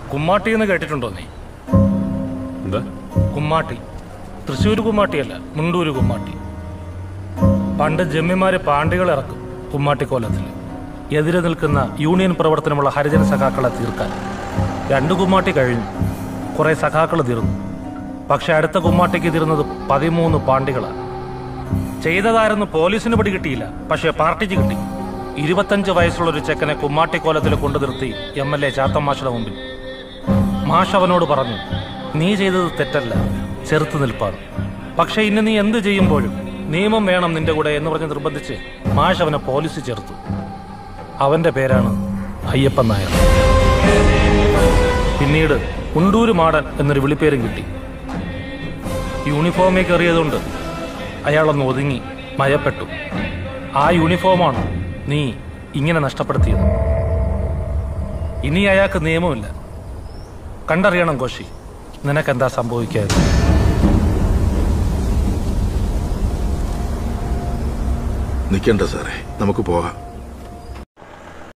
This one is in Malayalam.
കുമ്മാട്ടി എന്ന് കേട്ടിട്ടുണ്ടോ നീ എന്താ കുമ്മാട്ടി തൃശ്ശൂർ കുമ്മാട്ടിയല്ല മുണ്ടൂര് കുമ്മാട്ടി പണ്ട് ജമ്മിമാര് പാണ്ടികൾ ഇറക്കും കുമ്മാട്ടിക്കോലത്തിൽ എതിരെ നിൽക്കുന്ന യൂണിയൻ പ്രവർത്തനമുള്ള ഹരിജന സഖാക്കളെ തീർക്കാൻ രണ്ട് കുമ്മാട്ടി കഴിഞ്ഞു കുറെ സഖാക്കൾ തീർന്നു പക്ഷെ അടുത്ത കുമ്മാട്ടിക്ക് തീർന്നത് പതിമൂന്ന് പാണ്ടികളാണ് ചെയ്തതാരെന്ന് പോലീസിന് പിടി കിട്ടിയില്ല പക്ഷെ പാർട്ടിക്ക് കിട്ടി ഇരുപത്തഞ്ച് വയസ്സുള്ള ഒരു ചെക്കനെ കുമ്മാട്ടിക്കോലത്തിൽ കൊണ്ടു നിർത്തി എം എൽ എ ചാത്തം മാഷയുടെ മുമ്പിൽ മാഷ് അവനോട് പറഞ്ഞു നീ ചെയ്തത് തെറ്റല്ല ചെറുത്ത് നിൽപ്പാണ് പക്ഷെ ഇന്ന് നീ എന്ത് ചെയ്യുമ്പോഴും നിയമം വേണം നിന്റെ കൂടെ എന്ന് പറഞ്ഞ് നിർബന്ധിച്ച് മാഷ് അവനെ പോലീസ് ചേർത്തു അവന്റെ പേരാണ് അയ്യപ്പൻ നായർ പിന്നീട് ഉണ്ടൂര് മാടൻ എന്നൊരു വിളിപ്പേരും കിട്ടി യൂണിഫോമിൽ കയറിയതുകൊണ്ട് അയാളൊന്ന് ഒതുങ്ങി മയപ്പെട്ടു ആ യൂണിഫോമാണ് നീ ഇങ്ങനെ നഷ്ടപ്പെടുത്തിയത് ഇനി അയാൾക്ക് നിയമമില്ല കണ്ടറിയണം കോശി നിനക്കെന്താ സംഭവിക്കാതെ നിൽക്കണ്ട സാറേ നമുക്ക് പോകാം